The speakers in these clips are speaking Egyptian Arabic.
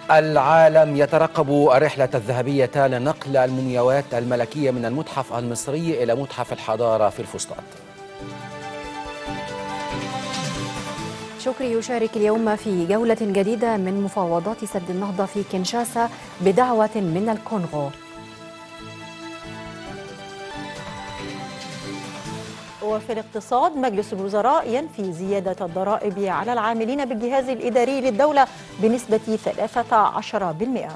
العالم يترقب الرحلة الذهبية لنقل المومياوات الملكية من المتحف المصري إلى متحف الحضارة في الفسطاط شكري يشارك اليوم في جولة جديدة من مفاوضات سد النهضة في كينشاسا بدعوة من الكونغو وفي الاقتصاد مجلس الوزراء ينفي زيادة الضرائب على العاملين بالجهاز الإداري للدولة بنسبة 13%.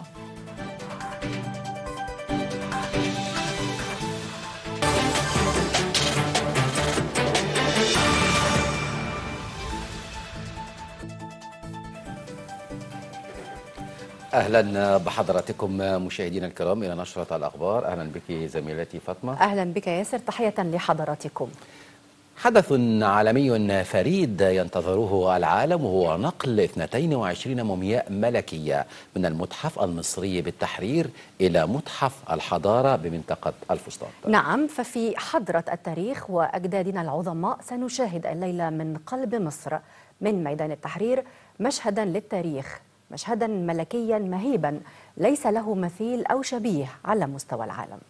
أهلا بحضراتكم مشاهدينا الكرام إلى نشرة الأخبار أهلا بك زميلتي فاطمة أهلا بك ياسر تحية لحضراتكم حدث عالمي فريد ينتظره العالم وهو نقل 22 مومياء ملكية من المتحف المصري بالتحرير إلى متحف الحضارة بمنطقة الفسطاط نعم ففي حضرة التاريخ وأجدادنا العظماء سنشاهد الليلة من قلب مصر من ميدان التحرير مشهدا للتاريخ مشهدا ملكيا مهيبا ليس له مثيل أو شبيه على مستوى العالم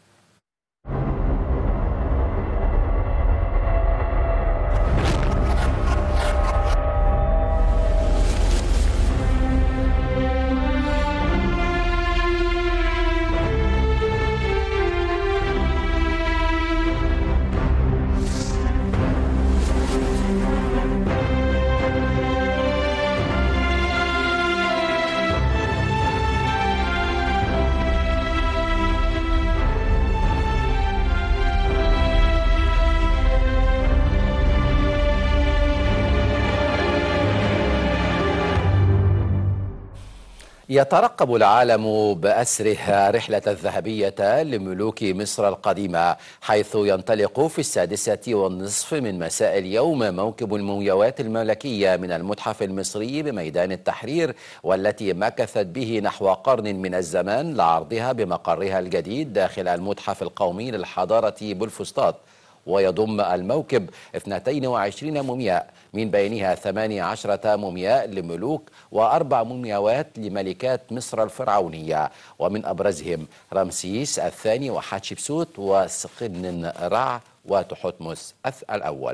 يترقب العالم بأسره رحلة الذهبية لملوك مصر القديمة حيث ينطلق في السادسة والنصف من مساء اليوم موكب المومياوات الملكية من المتحف المصري بميدان التحرير والتي مكثت به نحو قرن من الزمان لعرضها بمقرها الجديد داخل المتحف القومي للحضارة بالفسطاط ويضم الموكب 22 مومياء من بينها 18 مومياء لملوك وأربع مومياوات لملكات مصر الفرعونية ومن أبرزهم رمسيس الثاني وحتشبسوت وسقن رع وتحتمس الأول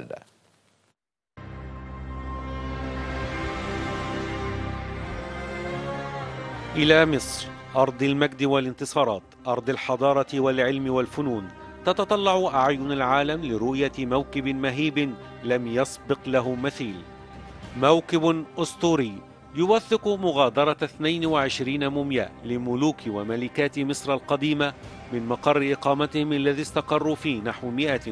إلى مصر أرض المجد والانتصارات أرض الحضارة والعلم والفنون تتطلع أعين العالم لرؤية موكب مهيب لم يسبق له مثيل موكب أسطوري يوثق مغادرة 22 مومياء لملوك وملكات مصر القديمة من مقر إقامتهم الذي استقروا فيه نحو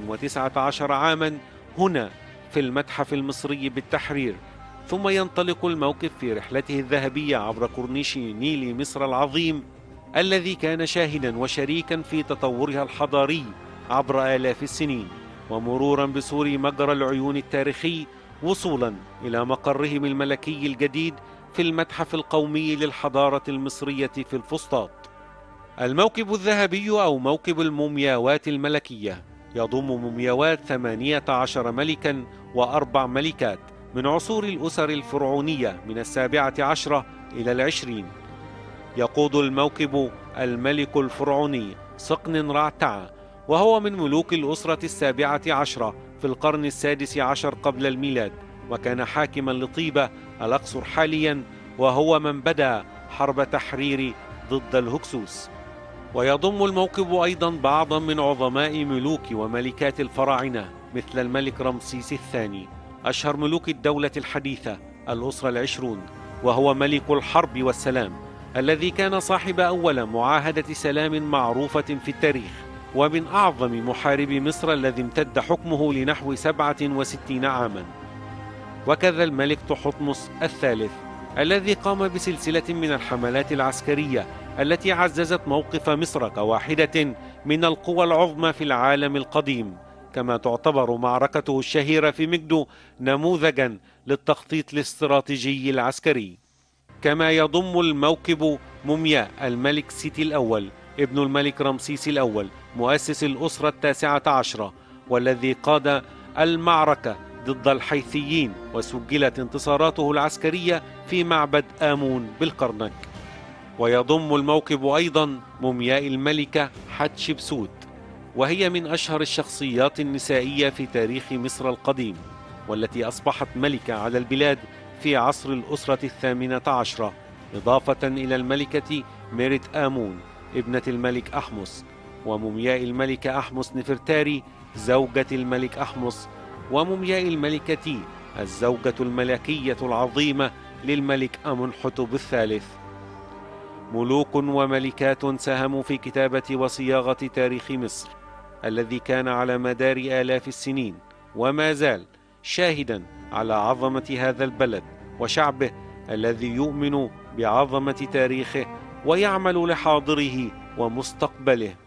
119 عاما هنا في المتحف المصري بالتحرير ثم ينطلق الموكب في رحلته الذهبية عبر كورنيش نيل مصر العظيم الذي كان شاهدا وشريكا في تطورها الحضاري عبر آلاف السنين ومرورا بسور مجرى العيون التاريخي وصولا إلى مقرهم الملكي الجديد في المتحف القومي للحضارة المصرية في الفسطاط الموكب الذهبي أو موكب المومياوات الملكية يضم مومياوات ثمانية عشر ملكا وأربع ملكات من عصور الأسر الفرعونية من السابعة عشرة إلى العشرين يقود الموكب الملك الفرعوني سقن رعتع وهو من ملوك الأسرة السابعة عشرة في القرن السادس عشر قبل الميلاد وكان حاكما لطيبة الأقصر حاليا وهو من بدأ حرب تحرير ضد الهكسوس ويضم الموكب أيضا بعضا من عظماء ملوك وملكات الفراعنة مثل الملك رمسيس الثاني أشهر ملوك الدولة الحديثة الأسرة العشرون وهو ملك الحرب والسلام الذي كان صاحب أول معاهدة سلام معروفة في التاريخ ومن أعظم محاربي مصر الذي امتد حكمه لنحو سبعة وستين عاما وكذا الملك تحتمس الثالث الذي قام بسلسلة من الحملات العسكرية التي عززت موقف مصر كواحدة من القوى العظمى في العالم القديم كما تعتبر معركته الشهيرة في مجدو نموذجا للتخطيط الاستراتيجي العسكري كما يضم الموكب مومياء الملك سيتي الأول ابن الملك رمسيس الأول مؤسس الأسرة التاسعة عشرة والذي قاد المعركة ضد الحيثيين وسجلت انتصاراته العسكرية في معبد آمون بالكرنك ويضم الموكب أيضا مومياء الملكة حتشبسوت وهي من أشهر الشخصيات النسائية في تاريخ مصر القديم والتي أصبحت ملكة على البلاد في عصر الأسرة الثامنة عشرة إضافة إلى الملكة ميريت آمون ابنة الملك أحمس ومومياء الملكة أحمس نفرتاري زوجة الملك أحمس ومومياء الملكة تي الزوجة الملكية العظيمة للملك أمنحتب الثالث ملوك وملكات ساهموا في كتابة وصياغة تاريخ مصر الذي كان على مدار آلاف السنين وما زال شاهدا على عظمة هذا البلد وشعبه الذي يؤمن بعظمة تاريخه ويعمل لحاضره ومستقبله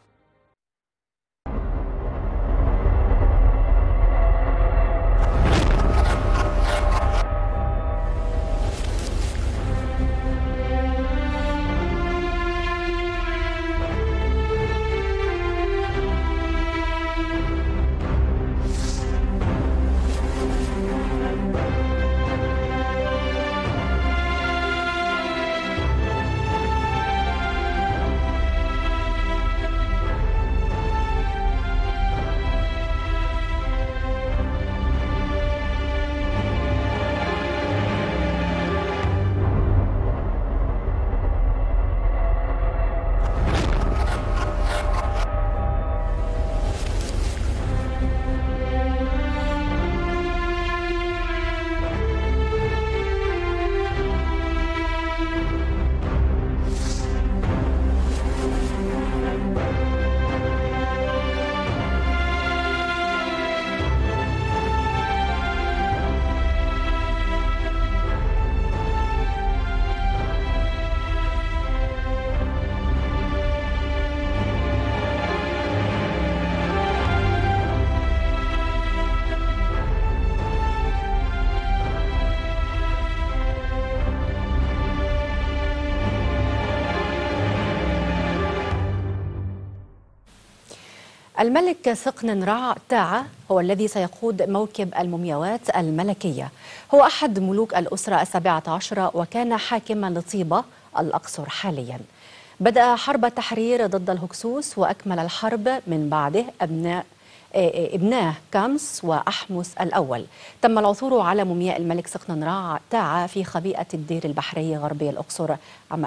الملك سقن رع تاعة هو الذي سيقود موكب المومياوات الملكية هو أحد ملوك الأسرة السابعة عشرة وكان حاكما لطيبة الأقصر حاليا بدأ حرب التحرير ضد الهكسوس وأكمل الحرب من بعده أبناء ابناه كامس وأحمس الأول تم العثور على مومياء الملك سقن رع تاعة في خبيئة الدير البحري غربي الأقصر عام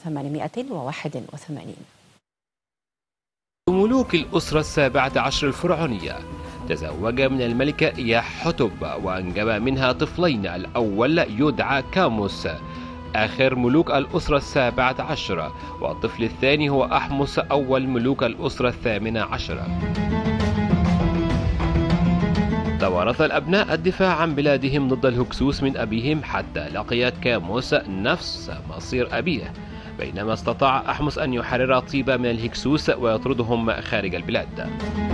1881 ملوك الأسرة السابعة عشر الفرعونية تزوج من الملكة إياح حتب وأنجب منها طفلين الأول يدعى كاموس آخر ملوك الأسرة السابعة عشرة والطفل الثاني هو أحمس أول ملوك الأسرة الثامنة عشرة توارث الأبناء الدفاع عن بلادهم ضد الهكسوس من أبيهم حتى لقيت كاموس نفس مصير أبيه بينما استطاع أحمس أن يحرر طيبة من الهكسوس ويطردهم خارج البلاد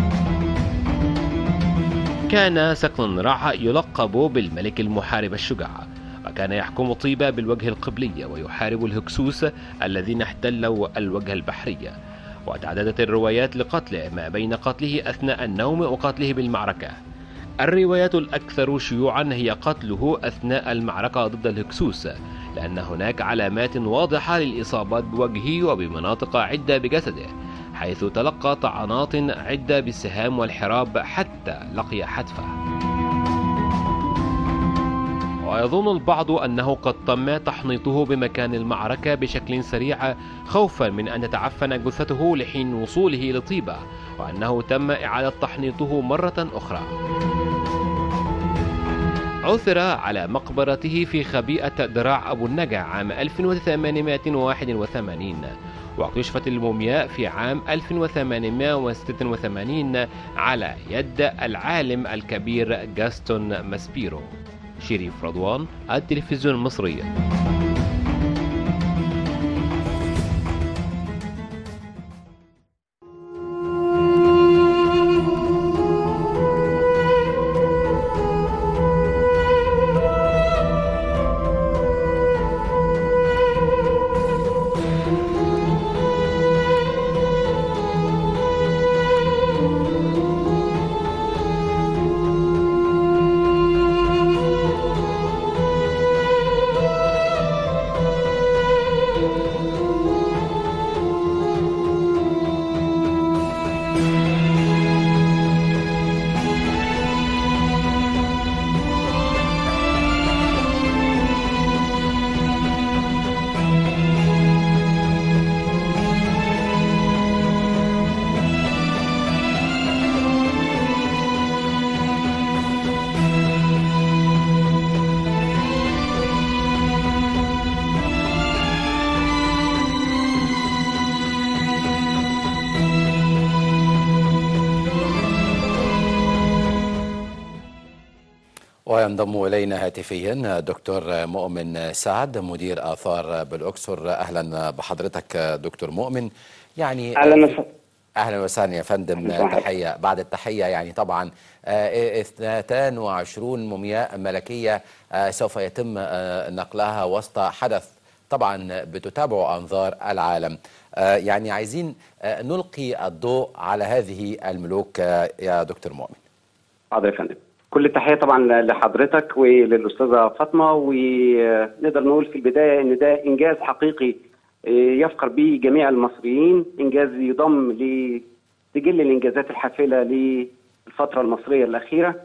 كان سقن رع يلقب بالملك المحارب الشجاع وكان يحكم طيبة بالوجه القبلي ويحارب الهكسوس الذين احتلوا الوجه البحري وتعددت الروايات لقتله ما بين قتله أثناء النوم وقتله بالمعركة الروايات الأكثر شيوعا هي قتله أثناء المعركة ضد الهكسوس لأن هناك علامات واضحة للإصابات بوجهه وبمناطق عدة بجسده حيث تلقى طعنات عدة بالسهام والحراب حتى لقي حتفه ويظن البعض أنه قد تم تحنيطه بمكان المعركة بشكل سريع خوفا من أن تتعفن جثته لحين وصوله لطيبة وأنه تم إعادة تحنيطه مرة أخرى عثر على مقبرته في خبيئة دراع أبو النجع عام 1881 واكتشفت المومياء في عام 1886 على يد العالم الكبير جاستون ماسبيرو شريف رضوان التلفزيون المصري وينضم إلينا هاتفيا دكتور مؤمن سعد مدير آثار بالأقصر أهلا بحضرتك دكتور مؤمن يعني اهلا وسهلا أهلا وسهلا يا فندم أهلاً وسهلاً. تحية بعد التحية يعني طبعا آه، 22 مومياء ملكية آه، سوف يتم آه، نقلها وسط حدث طبعا بتتابع أنظار العالم آه، يعني عايزين آه، نلقي الضوء على هذه الملوك آه، يا دكتور مؤمن حاضر يا فندم كل التحيه طبعا لحضرتك وللاستاذه فاطمه ونقدر نقول في البدايه ان ده انجاز حقيقي يفخر به جميع المصريين انجاز يضم لسجل الانجازات الحافله للفتره المصريه الاخيره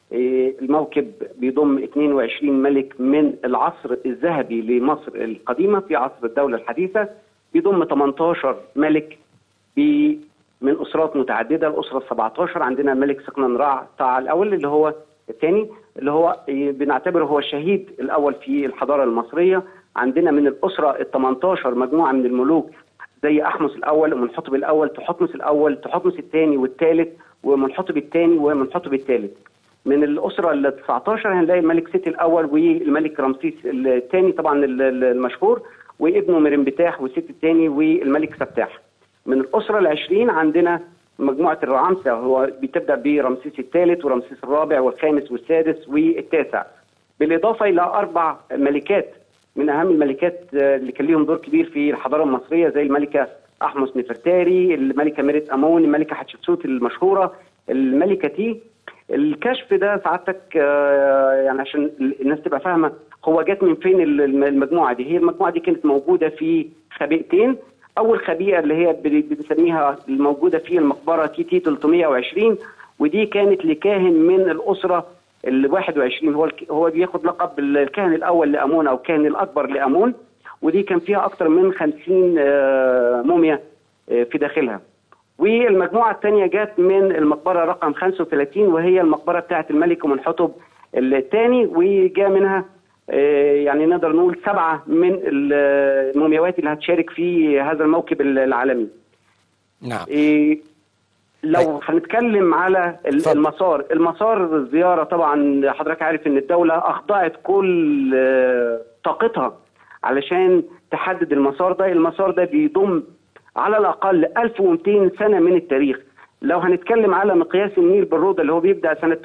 الموكب بيضم 22 ملك من العصر الذهبي لمصر القديمه في عصر الدوله الحديثه بيضم 18 ملك ب- من اسرات متعدده الاسره ال 17 عندنا الملك سقنن رع طاع الاول اللي هو الثاني اللي هو إيه، بنعتبره هو الشهيد الاول في الحضاره المصريه عندنا من الاسره ال 18 مجموعه من الملوك زي احمس الاول ومنحطب الاول تحتمس الاول تحتمس الثاني والثالث ومنحطب الثاني ومنحطب الثالث من الاسره ال 19 هنلاقي الملك سيتي الاول والملك رمسيس الثاني طبعا ال- ال- المشهور وابنه مرنبتاح وسيتي الثاني والملك سبتاح من الاسره العشرين عندنا مجموعه الرعامسه هو بتبدا برمسيس الثالث ورمسيس الرابع والخامس والسادس والتاسع بالاضافه الى اربع ملكات من اهم الملكات آه، اللي كان ليهم دور كبير في الحضاره المصريه زي الملكه احمس نفرتاري الملكه ميريت امون الملكه حتشبسوت المشهوره الملكه تي الكشف ده سعادتك آه، يعني عشان الناس تبقى فاهمه هو جت من فين الم- المجموعه دي هي المجموعه دي كانت موجوده في خبيئتين اول خبيئه اللي هي بن- بنسميها الموجوده في المقبره تي تي 320 ودي كانت لكاهن من الاسره ال 21 هو الك- هو بياخد لقب الكاهن الاول لامون او الكاهن الاكبر لامون ودي كان فيها اكثر من 50 آه، موميا آه، في داخلها والمجموعه الثانيه جت من المقبره رقم 35 وهي المقبره بتاعه الملك منحتب الثاني وجاء منها آه، يعني نقدر نقول سبعه من ال- المومياوات اللي هتشارك في هذا الموكب العالمي. نعم إيه لو طيب. هنتكلم على ال- اتفضل. المسار المسار الزيارة طبعا حضرتك عارف ان الدولة اخضعت كل آه، طاقتها علشان تحدد المسار ده المسار ده بيضم على الاقل 1200 سنة من التاريخ لو هنتكلم على مقياس النيل بالروضة اللي هو بيبدأ سنة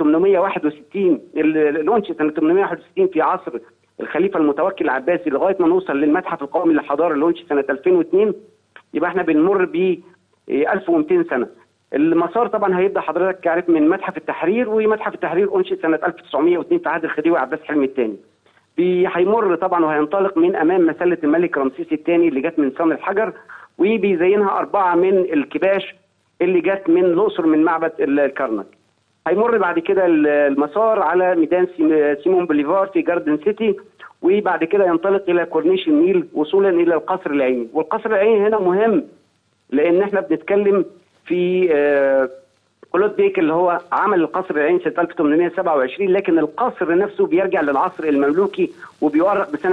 861 اللي اللي انشئ سنة 861 في عصر الخليفة المتوكل العباسي لغاية ما نوصل للمتحف القومي للحضارة اللي انشئ سنة 2002 يبقى احنا بنمر ب 1200 سنه. المسار طبعا هيبدا حضرتك عارف من متحف التحرير ومتحف التحرير انشئ سنه 1902 في عهد الخديوي عباس حلمي الثاني. بي- هيمر طبعا وهينطلق من امام مسله الملك رمسيس الثاني اللي جت من صن الحجر وبيزينها اربعه من الكباش اللي جت من الاقصر من معبد ال- الكرنك. هيمر بعد كده ال- المسار على ميدان سيم- سيمون بوليفار في جاردن سيتي وبعد كده ينطلق الى كورنيش النيل وصولا الى القصر العيني والقصر العيني هنا مهم لان احنا بنتكلم في آه، كلود بيك اللي هو عمل القصر العيني سنه 1827 لكن القصر نفسه بيرجع للعصر المملوكي وبيؤرخ بسنه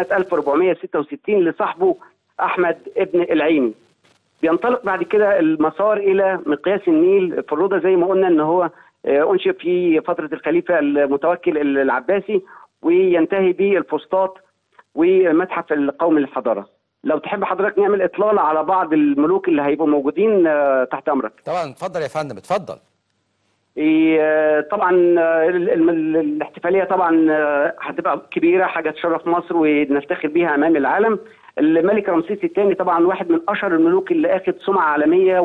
1466 لصاحبه احمد ابن العيني. بينطلق بعد كده المسار الى مقياس النيل في الروضه زي ما قلنا ان هو آه، انشئ في فتره الخليفه المتوكل العباسي وينتهي بالفسطاط ومتحف القومي للحضاره. لو تحب حضرتك نعمل اطلاله على بعض الملوك اللي هيبقوا موجودين آه، تحت امرك. طبعا اتفضل يا فندم اتفضل إيه، آه، طبعا آه، ال- ال- الاحتفاليه طبعا آه، هتبقى كبيره حاجه تشرف مصر ونفتخر بيها امام العالم الملك رمسيس الثاني طبعا واحد من اشهر الملوك اللي اخذ سمعه عالميه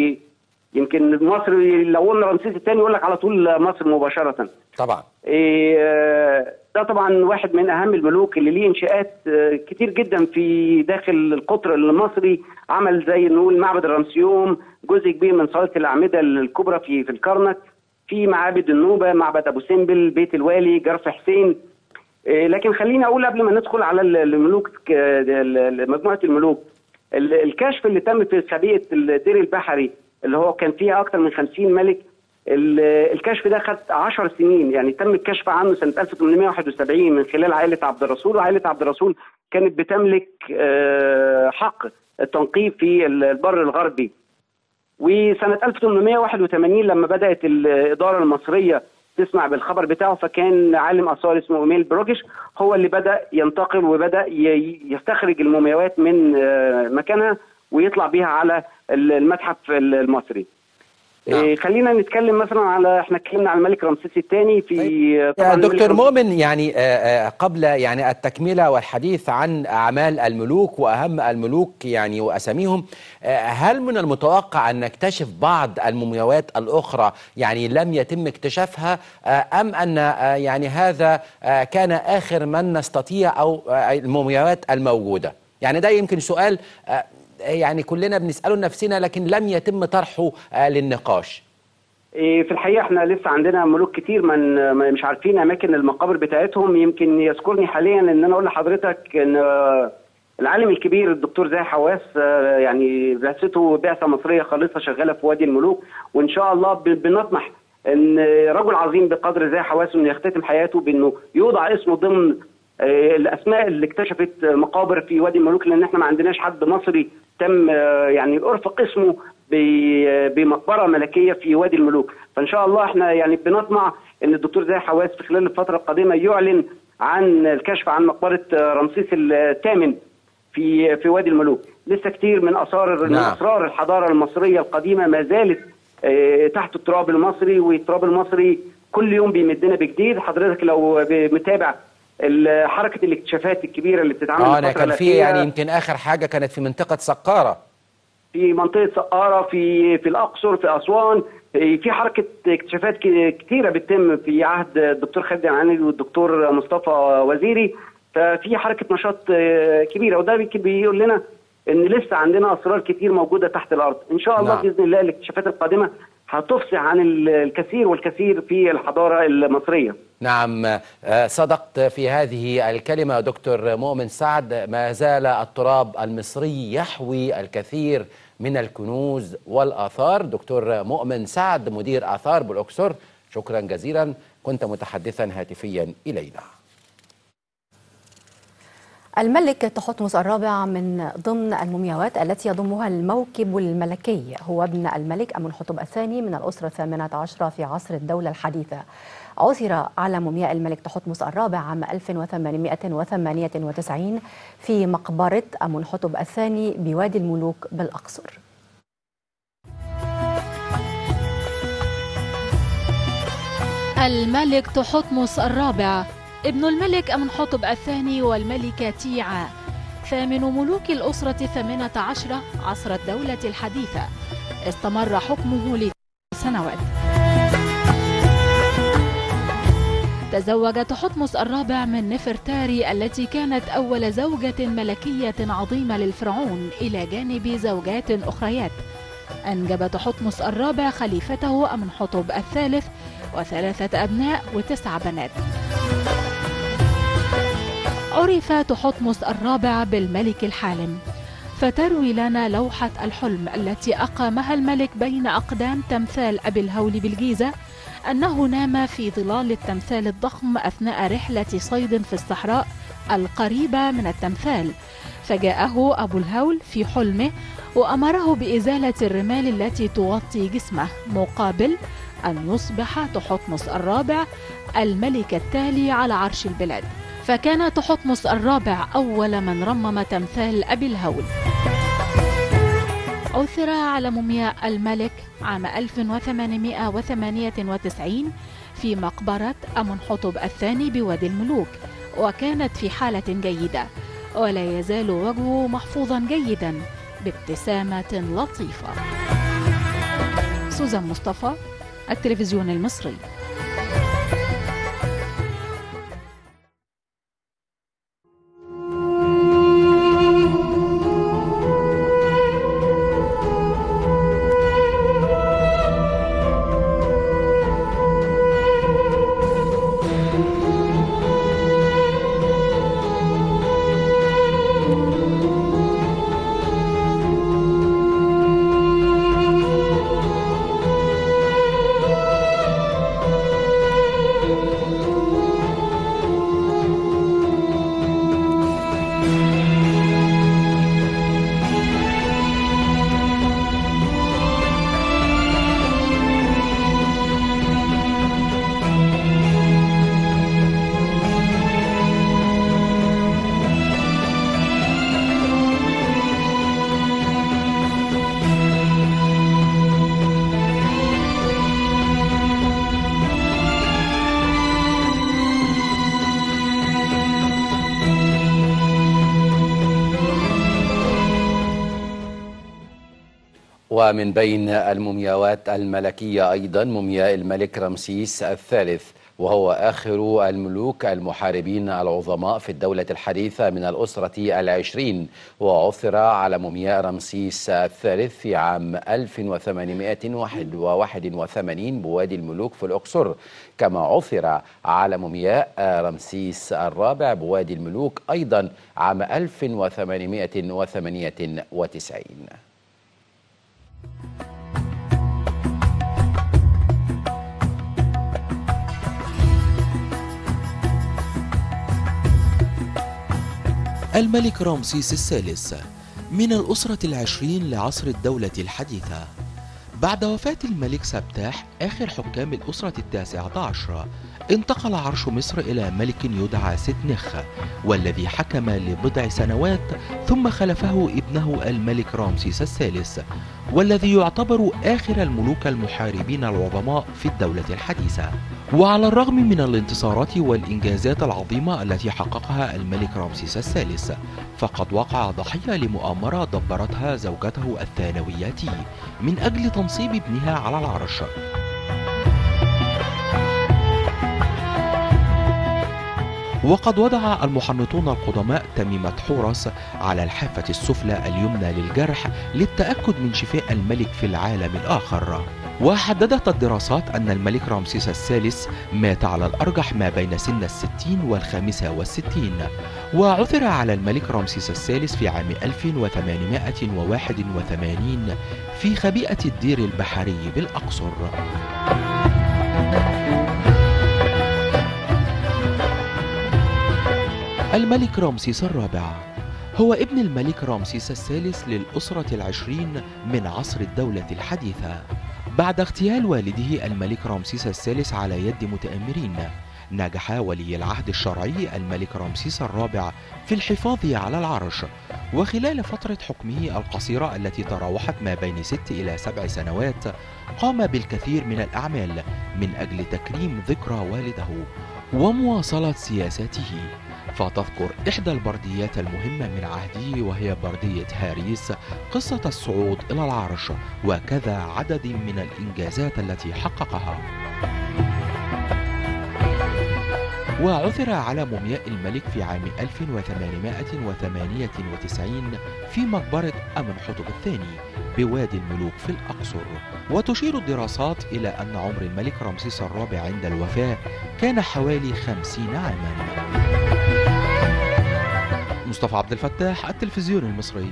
ويمكن مصر لو قلنا رمسيس الثاني يقول لك على طول مصر مباشره طبعا إيه، آه، ده طبعا واحد من اهم الملوك اللي ليه انشاءات آه، كتير جدا في داخل القطر المصري عمل زي نقول معبد الرمسيوم جزء كبير من صاله الاعمده الكبرى في في الكرنك في معابد النوبه معبد ابو سمبل بيت الوالي جرف حسين إيه، لكن خليني اقول قبل ما ندخل على ال- الملوك ك- ال- ال- مجموعه الملوك ال- الكشف اللي تم في خبيئه الدير البحري اللي هو كان فيها اكثر من 50 ملك ال- الكشف ده خد 10 سنين يعني تم الكشف عنه سنه 1871 من خلال عائله عبد الرسول وعائله عبد الرسول كانت بتملك آه، حق التنقيب في البر الغربي وسنة 1881 لما بدأت الإدارة المصرية تسمع بالخبر بتاعه فكان عالم اثار اسمه ايميل بروجش هو اللي بدا ينتقل وبدا ي- يستخرج المومياوات من آه، مكانها ويطلع بيها على المتحف المصري نعم. إيه، خلينا نتكلم مثلا على احنا اتكلمنا عن الملك رمسيس الثاني في يا طبعاً الملك دكتور رمسيس- مؤمن يعني آه، آه، قبل يعني التكملة والحديث عن أعمال الملوك وأهم الملوك يعني وأساميهم آه، هل من المتوقع أن نكتشف بعض المومياوات الأخرى يعني لم يتم اكتشافها آه، أم أن آه، يعني هذا آه، كان آخر من نستطيع أو آه، المومياوات الموجودة يعني ده يمكن سؤال آه، يعني كلنا بنسأله لنفسنا لكن لم يتم طرحه آه، للنقاش إيه، في الحقيقه احنا لسه عندنا ملوك كتير من ما- مش عارفين اماكن المقابر بتاعتهم يمكن يذكرني حاليا ان انا اقول لحضرتك ان آه، العالم الكبير الدكتور زاهي حواس آه، يعني بعثته بعثه مصريه خالصه شغاله في وادي الملوك وان شاء الله ب- بنطمح ان رجل عظيم بقدر زاهي حواس انه يختتم حياته بانه يوضع اسمه ضمن آه، الاسماء اللي اكتشفت مقابر في وادي الملوك لان احنا ما عندناش حد مصري تم آه، يعني ارفق اسمه ب- بمقبره ملكيه في وادي الملوك فان شاء الله احنا يعني بنطمع ان الدكتور زاهي حواس في خلال الفتره القادمه يعلن عن الكشف عن مقبره آه، رمسيس الثامن في في وادي الملوك لسه كتير من اثار من نعم. اسرار الحضاره المصريه القديمه ما زالت آه، تحت التراب المصري والتراب المصري كل يوم بيمدنا بجديد حضرتك لو ب- متابع ال- حركه الاكتشافات الكبيره اللي بتتعمل اه انا الفترة كان في الأخيرة يعني يمكن اخر حاجه كانت في منطقه سقاره في منطقه سقاره في في الاقصر في اسوان في حركه اكتشافات ك- كتيره بتتم في عهد الدكتور خالد العناني والدكتور مصطفى وزيري ففي حركه نشاط آه، كبيره وده بيك- بيقول لنا ان لسه عندنا اسرار كتير موجوده تحت الارض ان شاء الله نعم. باذن الله الاكتشافات القادمه هتفصح عن ال- الكثير والكثير في الحضاره المصريه نعم آه، صدقت في هذه الكلمة دكتور مؤمن سعد ما زال التراب المصري يحوي الكثير من الكنوز والآثار دكتور مؤمن سعد مدير آثار بالأقصر شكرا جزيلا كنت متحدثا هاتفيا إلينا الملك تحتمس الرابع من ضمن المومياوات التي يضمها الموكب الملكي هو ابن الملك أمنحتب الثاني من الأسرة الثامنة عشرة في عصر الدولة الحديثة عثر على مومياء الملك تحتمس الرابع عام 1898 في مقبرة أمنحتب الثاني بوادي الملوك بالأقصر الملك تحتمس الرابع ابن الملك أمنحتب الثاني والملكة تيعا ثامن ملوك الأسرة الثامنة عشرة عصر الدولة الحديثة استمر حكمه لثلاث سنوات تزوج تحتمس الرابع من نفرتاري التي كانت أول زوجة ملكية عظيمة للفرعون إلى جانب زوجات أخريات أنجب تحتمس الرابع خليفته أمنحتب الثالث وثلاثة أبناء وتسع بنات عرف تحتمس الرابع بالملك الحالم فتروي لنا لوحة الحلم التي أقامها الملك بين أقدام تمثال أبي الهول بالجيزة أنه نام في ظلال التمثال الضخم أثناء رحلة صيد في الصحراء القريبة من التمثال فجاءه أبو الهول في حلمه وأمره بإزالة الرمال التي تغطي جسمه مقابل أن يصبح تحتمس الرابع الملك التالي على عرش البلاد فكان تحتمس الرابع أول من رمم تمثال أبي الهول عثر على مومياء الملك عام 1898 في مقبرة أمنحتب الثاني بوادي الملوك وكانت في حالة جيدة ولا يزال وجهه محفوظا جيدا بابتسامة لطيفة سوزان مصطفى التلفزيون المصري ومن بين المومياوات الملكية أيضا مومياء الملك رمسيس الثالث وهو آخر الملوك المحاربين العظماء في الدولة الحديثة من الأسرة العشرين وعثر على مومياء رمسيس الثالث في عام 1881 بوادي الملوك في الأقصر كما عثر على مومياء رمسيس الرابع بوادي الملوك أيضا عام 1898 الملك رمسيس الثالث من الأسرة العشرين لعصر الدولة الحديثة بعد وفاة الملك سبتاح آخر حكام الأسرة التاسعة عشر انتقل عرش مصر إلى ملك يدعى ستنخ والذي حكم لبضع سنوات ثم خلفه ابنه الملك رامسيس الثالث والذي يعتبر آخر الملوك المحاربين العظماء في الدولة الحديثة وعلى الرغم من الانتصارات والإنجازات العظيمة التي حققها الملك رامسيس الثالث فقد وقع ضحية لمؤامرة دبرتها زوجته الثانوياتي من أجل تنصيب ابنها على العرش وقد وضع المحنطون القدماء تميمة حورس على الحافة السفلى اليمنى للجرح للتأكد من شفاء الملك في العالم الآخر وحددت الدراسات أن الملك رمسيس الثالث مات على الأرجح ما بين سن الستين والخامسة والستين وعثر على الملك رمسيس الثالث في عام 1881 في خبيئة الدير البحري بالأقصر الملك رمسيس الرابع هو ابن الملك رمسيس الثالث للأسرة العشرين من عصر الدولة الحديثة بعد اغتيال والده الملك رمسيس الثالث على يد متآمرين نجح ولي العهد الشرعي الملك رمسيس الرابع في الحفاظ على العرش وخلال فترة حكمه القصيرة التي تراوحت ما بين ست إلى سبع سنوات قام بالكثير من الأعمال من أجل تكريم ذكرى والده ومواصلة سياساته فتذكر إحدى البرديات المهمة من عهده وهي بردية هاريس قصة الصعود إلى العرش وكذا عدد من الإنجازات التي حققها وعثر على مومياء الملك في عام 1898 في مقبرة أمنحتب الثاني بوادي الملوك في الأقصر وتشير الدراسات إلى أن عمر الملك رمسيس الرابع عند الوفاة كان حوالي خمسين عاما مصطفى عبد الفتاح التلفزيون المصري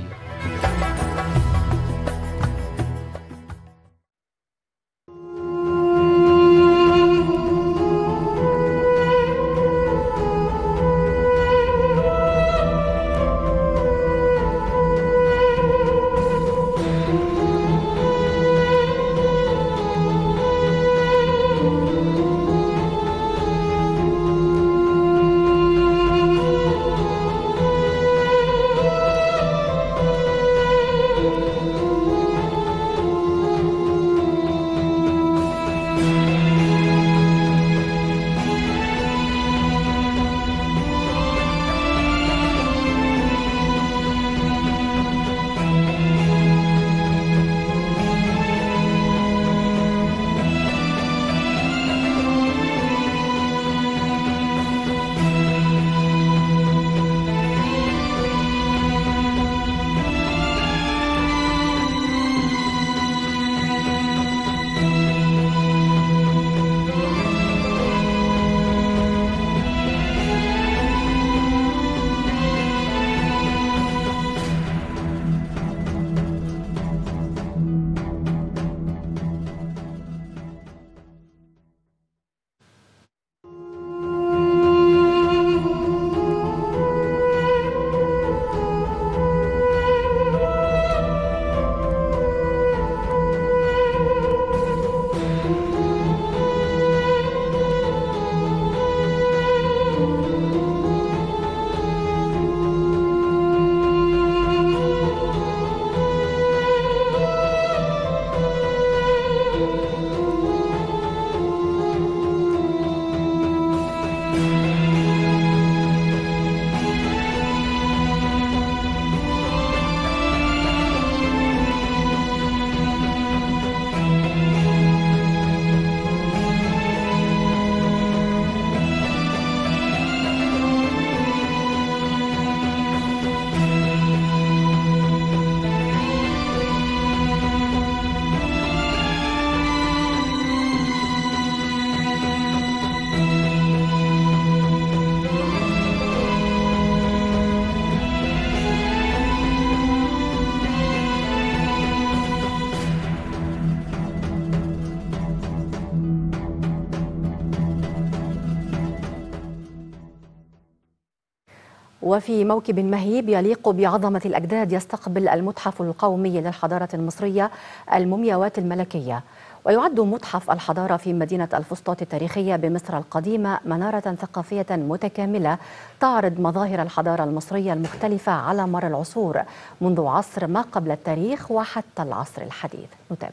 وفي موكب مهيب يليق بعظمة الأجداد يستقبل المتحف القومي للحضارة المصرية المومياوات الملكية ويعد متحف الحضارة في مدينة الفسطاط التاريخية بمصر القديمة منارة ثقافية متكاملة تعرض مظاهر الحضارة المصرية المختلفة على مر العصور منذ عصر ما قبل التاريخ وحتى العصر الحديث نتابع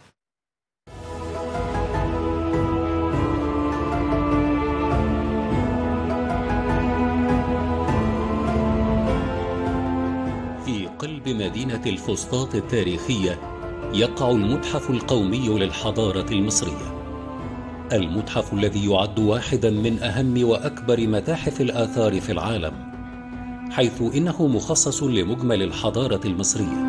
في قلب مدينة الفسطاط التاريخية يقع المتحف القومي للحضارة المصرية المتحف الذي يعد واحدا من أهم وأكبر متاحف الآثار في العالم حيث إنه مخصص لمجمل الحضارة المصرية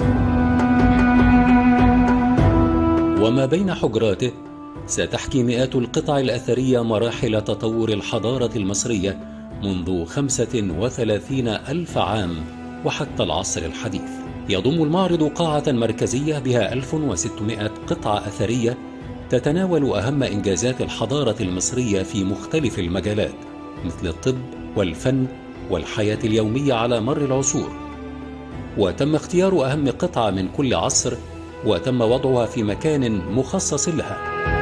وما بين حجراته ستحكي مئات القطع الأثرية مراحل تطور الحضارة المصرية منذ خمسة وثلاثين ألف عام وحتى العصر الحديث يضم المعرض قاعة مركزية بها 1600 قطعة أثرية تتناول أهم إنجازات الحضارة المصرية في مختلف المجالات مثل الطب والفن والحياة اليومية على مر العصور وتم اختيار أهم قطعة من كل عصر وتم وضعها في مكان مخصص لها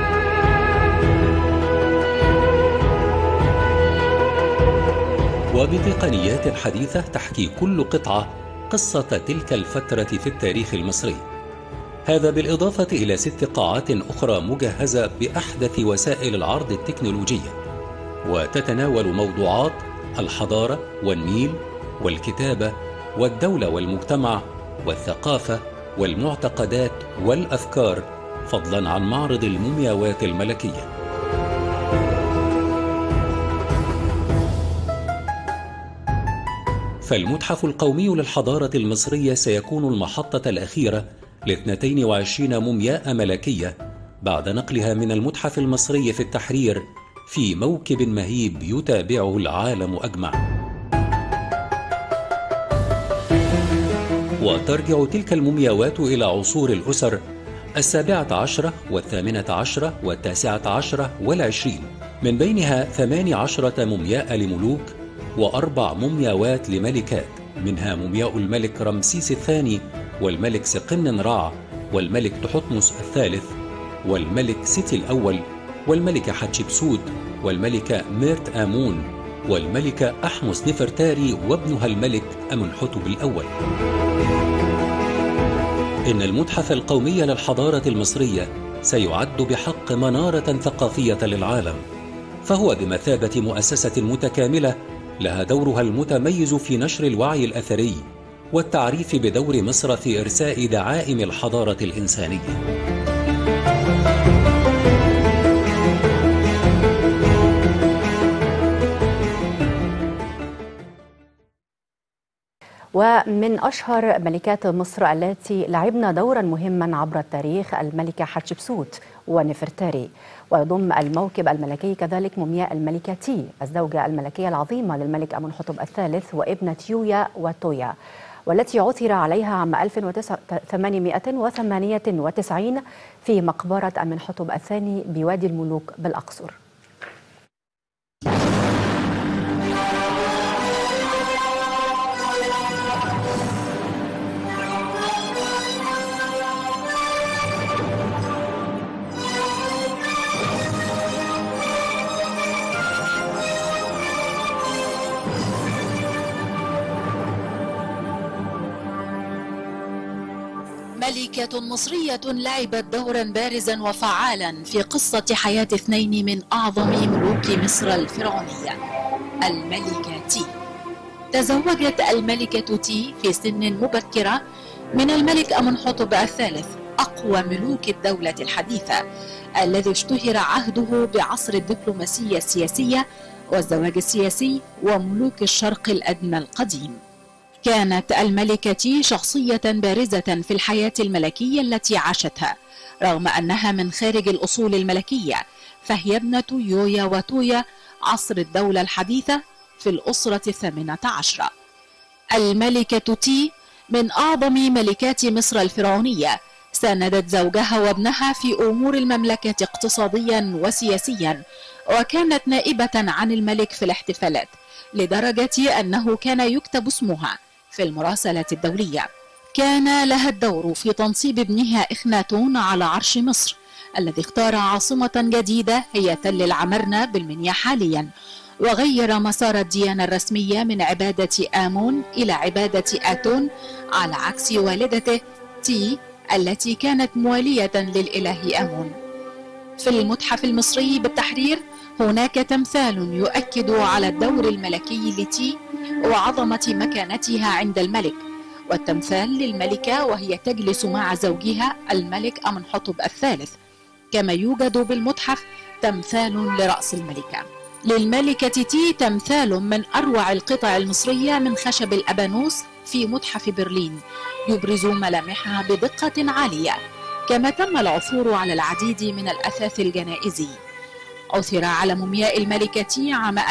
وبتقنيات حديثة تحكي كل قطعة قصة تلك الفترة في التاريخ المصري هذا بالإضافة إلى ست قاعات أخرى مجهزة بأحدث وسائل العرض التكنولوجية وتتناول موضوعات الحضارة والنيل والكتابة والدولة والمجتمع والثقافة والمعتقدات والأفكار فضلا عن معرض المومياوات الملكيه فالمتحف القومي للحضارة المصرية سيكون المحطة الأخيرة ل 22 مومياء ملكية بعد نقلها من المتحف المصري في التحرير في موكب مهيب يتابعه العالم أجمع. وترجع تلك المومياوات إلى عصور الأسر السابعة عشرة والثامنة عشرة والتاسعة عشرة والعشرين من بينها ثمان عشرة مومياء لملوك وأربع مومياوات لملكات منها مومياء الملك رمسيس الثاني والملك سقن رع والملك تحتمس الثالث والملك سيتي الأول والملكة حتشبسوت والملكة ميرت آمون والملكة أحمس نفرتاري وابنها الملك أمنحتب الأول إن المتحف القومي للحضارة المصرية سيعد بحق منارة ثقافية للعالم فهو بمثابة مؤسسة متكاملة لها دورها المتميز في نشر الوعي الأثري والتعريف بدور مصر في إرساء دعائم الحضارة الإنسانية ومن أشهر ملكات مصر التي لعبن دورا مهما عبر التاريخ الملكة حتشبسوت ونفرتاري ويضم الموكب الملكي كذلك مومياء الملكة تي الزوجة الملكية العظيمة للملك أمنحتب الثالث وابنة يويا وتويا والتي عثر عليها عام 1898 في مقبرة أمنحتب الثاني بوادي الملوك بالأقصر ملكة مصرية لعبت دورا بارزا وفعالا في قصة حياة اثنين من أعظم ملوك مصر الفرعونية الملكة تي تزوجت الملكة تي في سن مبكرة من الملك أمنحتب الثالث أقوى ملوك الدولة الحديثة الذي اشتهر عهده بعصر الدبلوماسية السياسية والزواج السياسي وملوك الشرق الأدنى القديم كانت الملكة شخصية بارزة في الحياة الملكية التي عاشتها رغم أنها من خارج الأصول الملكية فهي ابنة يويا وتويا عصر الدولة الحديثة في الأسرة الثامنة عشرة الملكة تي من أعظم ملكات مصر الفرعونية ساندت زوجها وابنها في أمور المملكة اقتصاديا وسياسيا وكانت نائبة عن الملك في الاحتفالات لدرجة أنه كان يكتب اسمها في المراسلة الدولية كان لها الدور في تنصيب ابنها إخناتون على عرش مصر الذي اختار عاصمة جديدة هي تل العمرنة بالمنيا حاليا وغير مسار الديانة الرسمية من عبادة آمون إلى عبادة آتون على عكس والدته تي التي كانت موالية للإله آمون في المتحف المصري بالتحرير هناك تمثال يؤكد على الدور الملكي لتي وعظمة مكانتها عند الملك والتمثال للملكة وهي تجلس مع زوجها الملك أمنحتب الثالث كما يوجد بالمتحف تمثال لرأس الملكة للملكة تي تمثال من أروع القطع المصرية من خشب الأبانوس في متحف برلين يبرز ملامحها بدقة عالية كما تم العثور على العديد من الأثاث الجنائزي عثر على مومياء الملكة عام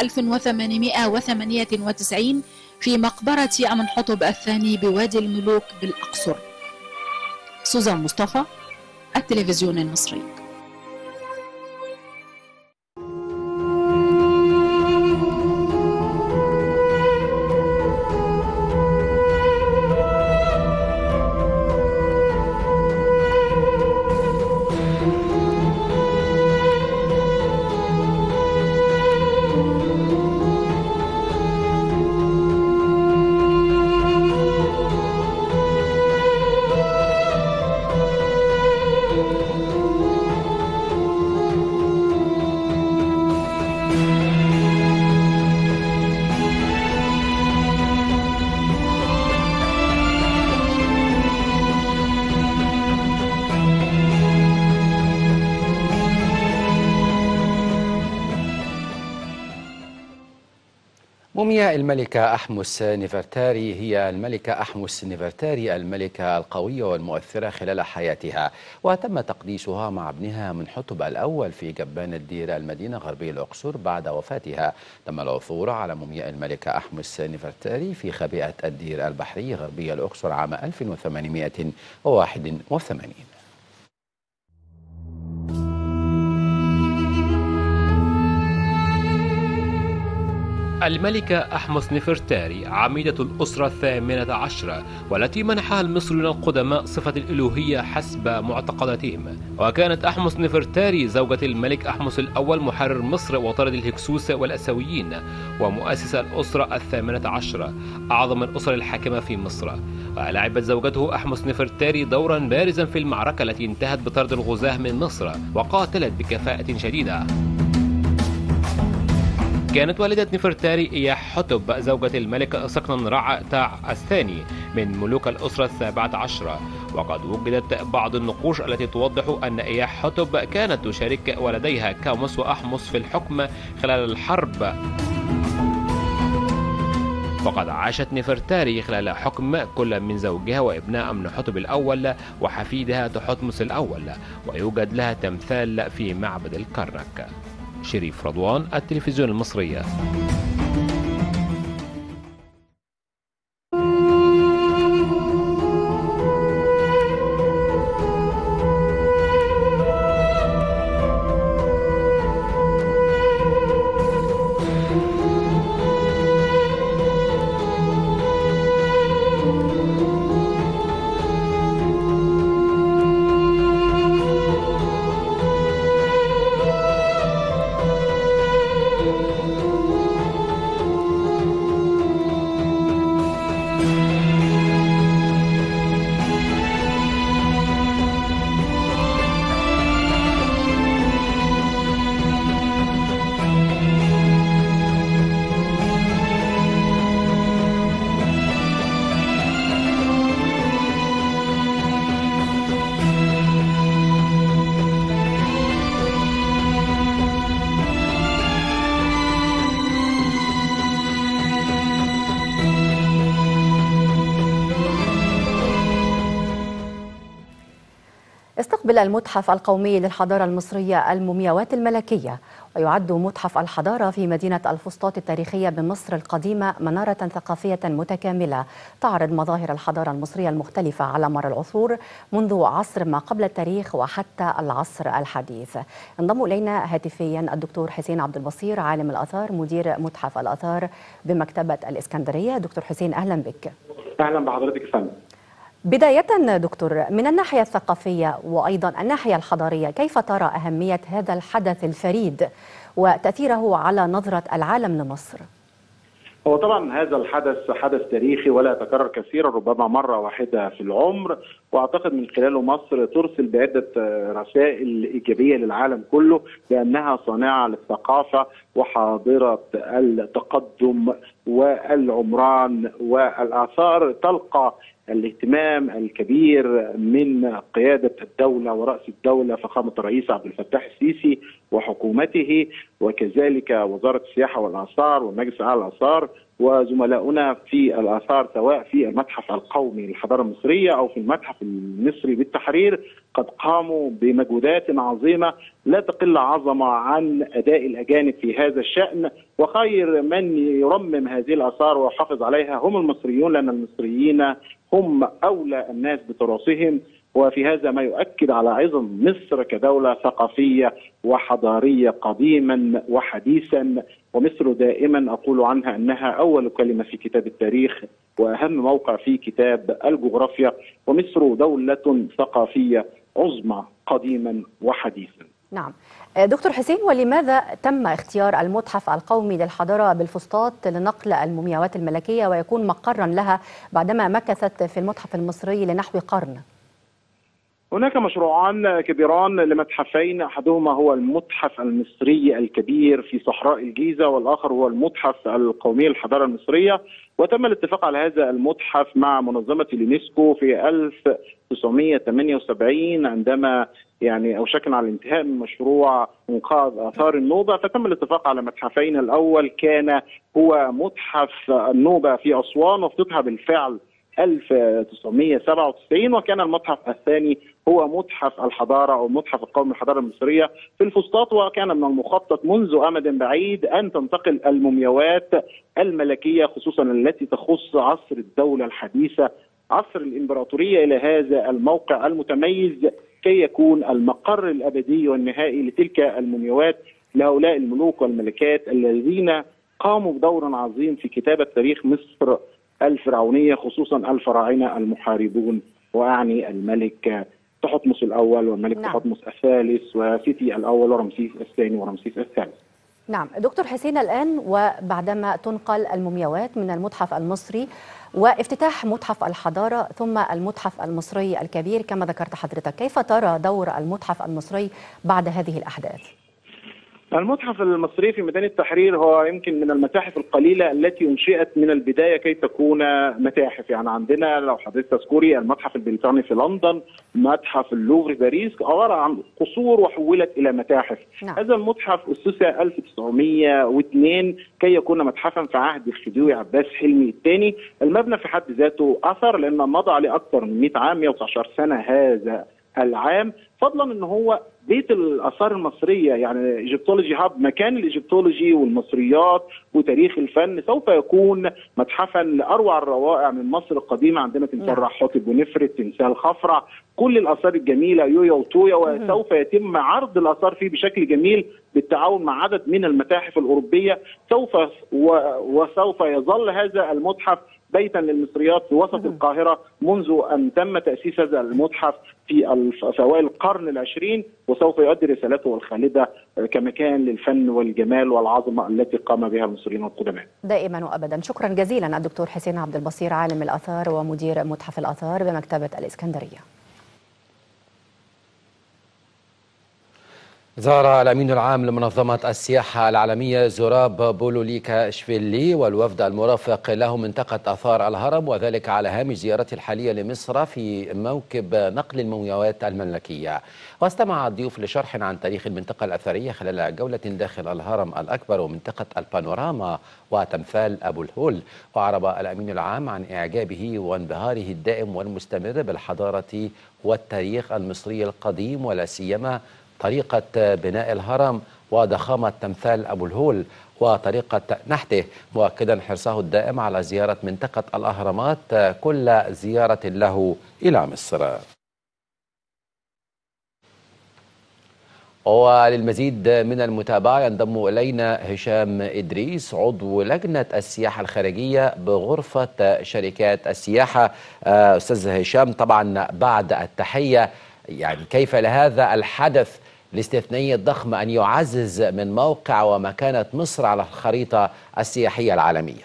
1898 في مقبرة أمنحتب الثاني بوادي الملوك بالأقصر سوزان مصطفى التلفزيون المصري مومياء الملكة أحمس نفرتاري هي الملكة أحمس نفرتاري الملكة القوية والمؤثرة خلال حياتها وتم تقديسها مع ابنها من حتب الأول في جبان الدير المدينة غربي الأقصر بعد وفاتها تم العثور على مومياء الملكة أحمس نفرتاري في خبيئة الدير البحري غربي الأقصر عام 1881 الملكة أحمس نفرتاري عميدة الأسرة الثامنة عشرة والتي منحها المصريون القدماء صفة الإلوهية حسب معتقداتهم وكانت أحمس نفرتاري زوجة الملك أحمس الأول محرر مصر وطرد الهكسوس والأسويين ومؤسس الأسرة الثامنة عشرة أعظم الأسر الحاكمة في مصر ولعبت زوجته أحمس نفرتاري دورا بارزا في المعركة التي انتهت بطرد الغزاة من مصر وقاتلت بكفاءة شديدة كانت والدة نفرتاري إياح حتب زوجة الملك سقنن رع تاع الثاني من ملوك الأسرة السابعة عشرة وقد وجدت بعض النقوش التي توضح أن إياح حتب كانت تشارك ولديها كاموس وأحمس في الحكم خلال الحرب وقد عاشت نفرتاري خلال حكم كل من زوجها وابنها أمنحتب الأول وحفيدها تحتمس الأول ويوجد لها تمثال في معبد الكرنك شريف رضوان التلفزيون المصرية استقبل المتحف القومي للحضارة المصرية المومياوات الملكية ويعد متحف الحضارة في مدينة الفسطاط التاريخية بمصر القديمة منارة ثقافية متكاملة تعرض مظاهر الحضارة المصرية المختلفة على مر العصور منذ عصر ما قبل التاريخ وحتى العصر الحديث انضم إلينا هاتفيا الدكتور حسين عبد البصير عالم الآثار مدير متحف الآثار بمكتبة الإسكندرية دكتور حسين أهلا بك اهلا بحضرتك يا فندم بداية دكتور من الناحية الثقافية وأيضا الناحية الحضارية كيف ترى أهمية هذا الحدث الفريد وتأثيره على نظرة العالم لمصر؟ هو طبعا هذا الحدث حدث تاريخي ولا يتكرر كثيرا ربما مره واحده في العمر واعتقد من خلاله مصر ترسل بعده رسائل ايجابيه للعالم كله بانها صانعه للثقافه وحاضره التقدم والعمران والاثار تلقى الاهتمام الكبير من قيادة الدولة ورأس الدولة فخامة الرئيس عبد الفتاح السيسي وحكومته وكذلك وزارة السياحة والآثار ومجلس أعلى الآثار وزملاؤنا في الآثار سواء في المتحف القومي للحضارة المصرية أو في المتحف المصري بالتحرير قد قاموا بمجهودات عظيمة لا تقل عظمة عن أداء الأجانب في هذا الشأن وخير من يرمم هذه الآثار ويحافظ عليها هم المصريون لأن المصريين هم أولى الناس بتراثهم وفي هذا ما يؤكد على عظم مصر كدولة ثقافية وحضارية قديما وحديثا ومصر دائما أقول عنها أنها أول كلمة في كتاب التاريخ وأهم موقع في كتاب الجغرافيا ومصر دولة ثقافية عظمى قديما وحديثا نعم دكتور حسين ولماذا تم اختيار المتحف القومي للحضارة بالفسطاط لنقل المومياوات الملكية ويكون مقرا لها بعدما مكثت في المتحف المصري لنحو قرن؟ هناك مشروعان كبيران لمتحفين احدهما هو المتحف المصري الكبير في صحراء الجيزه والاخر هو المتحف القومي للحضاره المصريه وتم الاتفاق على هذا المتحف مع منظمه اليونسكو في 1978 عندما يعني اوشكنا على الانتهاء من مشروع انقاذ اثار النوبه فتم الاتفاق على متحفين الاول كان هو متحف النوبه في اسوان وافتتح بالفعل 1997 وكان المتحف الثاني هو متحف الحضاره او متحف القومي للحضاره المصريه في الفسطاط وكان من المخطط منذ امد بعيد ان تنتقل المومياوات الملكيه خصوصا التي تخص عصر الدوله الحديثه عصر الامبراطوريه الى هذا الموقع المتميز كي يكون المقر الابدي والنهائي لتلك المومياوات لهؤلاء الملوك والملكات الذين قاموا بدور عظيم في كتابه تاريخ مصر الفرعونيه خصوصا الفراعنه المحاربون واعني الملك تحتمس الاول والملك نعم. تحتمس الثالث وسيتي الاول ورمسيس الثاني ورمسيس الثالث. نعم دكتور حسين الان وبعدما تنقل المومياوات من المتحف المصري وافتتاح متحف الحضاره ثم المتحف المصري الكبير كما ذكرت حضرتك، كيف ترى دور المتحف المصري بعد هذه الاحداث؟ المتحف المصري في ميدان التحرير هو يمكن من المتاحف القليله التي انشئت من البدايه كي تكون متاحف يعني عندنا لو حضرتك تذكري المتحف البريطاني في لندن متحف اللوفر باريس عباره عن قصور وحولت الى متاحف نعم. هذا المتحف اسس 1902 كي يكون متحفا في عهد الخديوي عباس حلمي الثاني المبنى في حد ذاته اثر لان مضى عليه اكثر من 100 عام 119 سنه هذا العام فضلا ان هو بيت الاثار المصريه يعني ايجيبتولوجي هاب مكان الايجيبتولوجي والمصريات وتاريخ الفن سوف يكون متحفا لاروع الروائع من مصر القديمه عندنا تمثال حاتب ونفرت تمثال خفرع كل الاثار الجميله يويا وتويا وسوف يتم عرض الاثار فيه بشكل جميل بالتعاون مع عدد من المتاحف الاوروبيه سوف وسوف يظل هذا المتحف بيتا للمصريات في وسط القاهره منذ ان تم تاسيس هذا المتحف في في اوائل القرن العشرين وسوف يؤدي رسالته الخالده كمكان للفن والجمال والعظمه التي قام بها المصريين القدماء. دائما وابدا، شكرا جزيلا الدكتور حسين عبد البصير عالم الاثار ومدير متحف الاثار بمكتبه الاسكندريه. زار الأمين العام لمنظمة السياحة العالمية زوراب بولوليكا شفيلي والوفد المرافق له منطقة آثار الهرم وذلك على هامش زيارته الحالية لمصر في موكب نقل المومياوات الملكية واستمع الضيوف لشرح عن تاريخ المنطقة الأثرية خلال جولة داخل الهرم الأكبر ومنطقة البانوراما وتمثال أبو الهول وعرب الأمين العام عن إعجابه وانبهاره الدائم والمستمر بالحضارة والتاريخ المصري القديم ولا سيما طريقة بناء الهرم وضخامة تمثال أبو الهول وطريقة نحته مؤكدا حرصه الدائم على زيارة منطقة الأهرامات كل زيارة له إلى مصر وللمزيد من المتابعة ينضم إلينا هشام إدريس عضو لجنة السياحة الخارجية بغرفة شركات السياحة أستاذ هشام طبعا بعد التحية يعني كيف لهذا الحدث الاستثنائي الضخم أن يعزز من موقع ومكانة مصر على الخريطة السياحية العالمية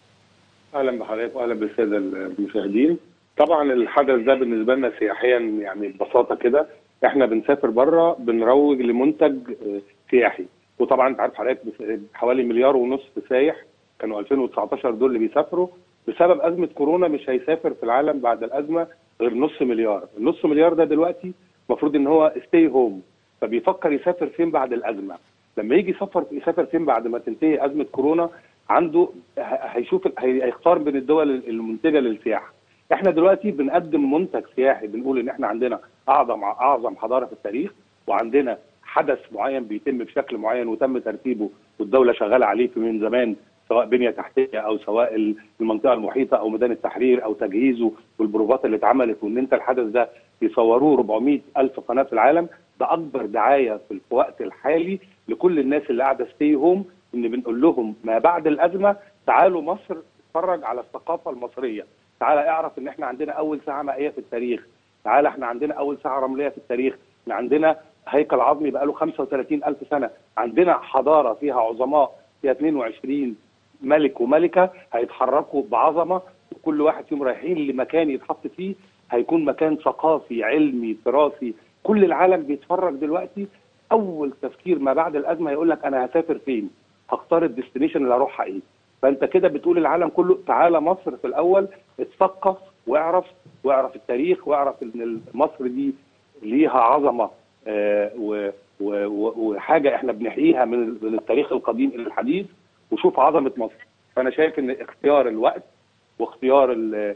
اهلا بحضرتك واهلا بالساده المشاهدين طبعا الحدث ده بالنسبه لنا سياحيا يعني ببساطه كده احنا بنسافر بره بنروج لمنتج سياحي وطبعا انت عارف حضرتك حوالي مليار ونص سايح كانوا 2019 دول اللي بيسافروا بسبب ازمه كورونا مش هيسافر في العالم بعد الازمه غير نص مليار النص مليار ده دلوقتي المفروض ان هو ستي هوم فبيفكر يسافر فين بعد الازمه لما يجي يسافر يسافر فين بعد ما تنتهي ازمه كورونا عنده هيشوف هيختار بين الدول المنتجه للسياحه احنا دلوقتي بنقدم منتج سياحي بنقول ان احنا عندنا اعظم اعظم حضاره في التاريخ وعندنا حدث معين بيتم بشكل معين وتم ترتيبه والدوله شغاله عليه من زمان سواء بنيه تحتيه او سواء المنطقه المحيطه او ميدان التحرير او تجهيزه والبروفات اللي اتعملت وان انت الحدث ده يصوروه 400 الف قناه في العالم ده اكبر دعايه في الوقت الحالي لكل الناس اللي قاعده ستي هوم ان بنقول لهم ما بعد الازمه تعالوا مصر اتفرج على الثقافه المصريه تعالى اعرف ان احنا عندنا اول ساعه مائيه في التاريخ تعالى احنا عندنا اول ساعه رمليه في التاريخ احنا عندنا هيكل عظمي بقاله 35 الف سنه عندنا حضاره فيها عظماء فيها 22 ملك وملكه هيتحركوا بعظمه وكل واحد فيهم رايحين لمكان يتحط فيه هيكون مكان ثقافي علمي تراثي كل العالم بيتفرج دلوقتي اول تفكير ما بعد الازمه هيقول لك انا هسافر فين هختار الديستنيشن اللي هروحها ايه فانت كده بتقول العالم كله تعالى مصر في الاول اتثقف واعرف واعرف التاريخ واعرف ان مصر دي ليها عظمه آه و و وحاجه احنا بنحييها من التاريخ القديم الى الحديث وشوف عظمه مصر فانا شايف ان اختيار الوقت واختيار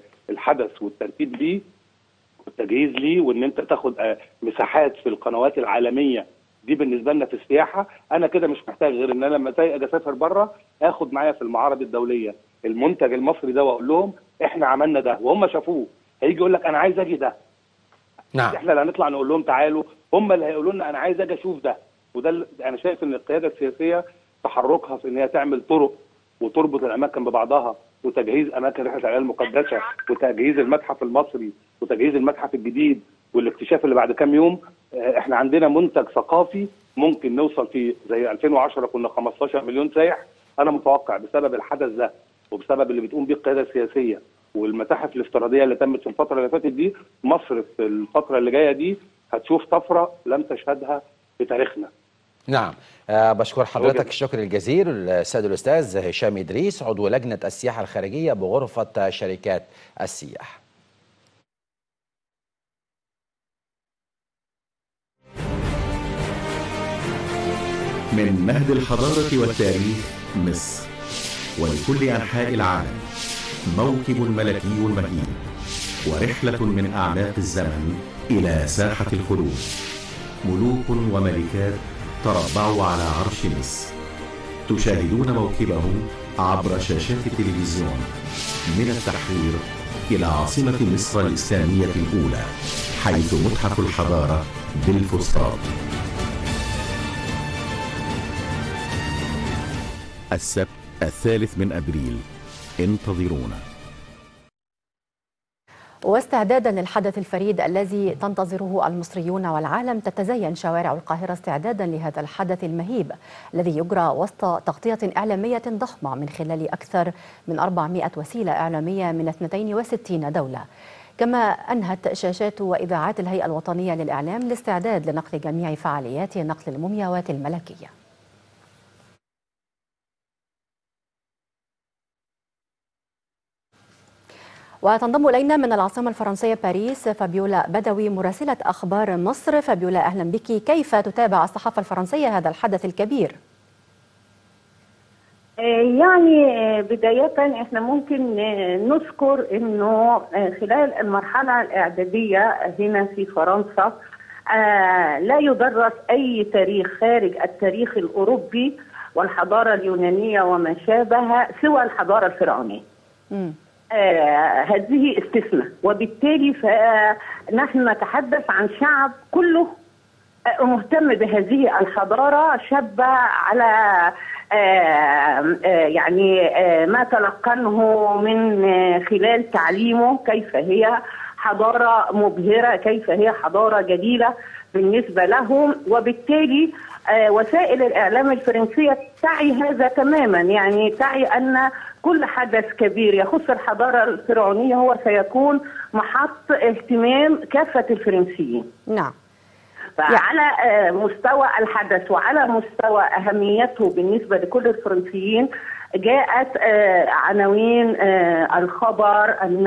الحدث والترتيب ليه والتجهيز ليه وان انت تاخد مساحات في القنوات العالميه دي بالنسبه لنا في السياحه انا كده مش محتاج غير ان انا لما اجي اسافر بره اخد معايا في المعارض الدوليه المنتج المصري ده واقول لهم احنا عملنا ده وهم شافوه هيجي يقول لك انا عايز اجي ده نعم احنا اللي هنطلع نقول لهم تعالوا هم اللي هيقولوا لنا انا عايز اجي اشوف ده وده اللي انا شايف ان القياده السياسيه تحركها في ان هي تعمل طرق وتربط الاماكن ببعضها وتجهيز اماكن رحله العيال المقدسه وتجهيز المتحف المصري وتجهيز المتحف الجديد والاكتشاف اللي بعد كام يوم احنا عندنا منتج ثقافي ممكن نوصل فيه زي 2010 كنا 15 مليون سايح انا متوقع بسبب الحدث ده وبسبب اللي بتقوم بيه القياده السياسيه والمتاحف الافتراضيه اللي تمت في الفتره اللي فاتت دي مصر في الفتره اللي جايه دي هتشوف طفره لم تشهدها في تاريخنا نعم أه بشكر حضرتك الشكر الجزيل السيد الأستاذ هشام إدريس عضو لجنة السياحة الخارجية بغرفة شركات السياحة من مهد الحضارة والتاريخ مصر ولكل أنحاء العالم موكب ملكي مهيب ورحلة من أعماق الزمن إلى ساحة الخلود ملوك وملكات تربعوا على عرش مصر تشاهدون موكبهم عبر شاشات التلفزيون من التحرير إلى عاصمة مصر الإسلامية الأولى حيث متحف الحضارة بالفسطاط السبت الثالث من أبريل انتظرونا واستعدادا للحدث الفريد الذي تنتظره المصريون والعالم تتزين شوارع القاهرة استعدادا لهذا الحدث المهيب الذي يجرى وسط تغطية إعلامية ضخمة من خلال أكثر من 400 وسيلة إعلامية من 62 دولة كما أنهت شاشات وإذاعات الهيئة الوطنية للإعلام الاستعداد لنقل جميع فعاليات نقل المومياوات الملكية وتنضم إلينا من العاصمة الفرنسية باريس فابيولا بدوي مراسلة أخبار مصر فابيولا أهلا بك كيف تتابع الصحافة الفرنسية هذا الحدث الكبير؟ يعني بداية احنا ممكن نذكر انه خلال المرحلة الاعدادية هنا في فرنسا آه لا يدرس أي تاريخ خارج التاريخ الأوروبي والحضارة اليونانية وما شابه سوى الحضارة الفرعونية مم. آه هذه استثناء وبالتالي فنحن نتحدث عن شعب كله آه، مهتم بهذه الحضارة شاب على آه، آه، يعني آه، ما تلقنه من آه، خلال تعليمه كيف هي حضارة مبهرة كيف هي حضارة جديدة بالنسبة لهم وبالتالي آه، وسائل الإعلام الفرنسية تعي هذا تماما يعني تعي أن كل حدث كبير يخص الحضارة الفرعونية هو سيكون محط اهتمام كافة الفرنسيين نعم فعلى آه، مستوى الحدث وعلى مستوى أهميته بالنسبة لكل الفرنسيين جاءت آه، عناوين آه، الخبر أن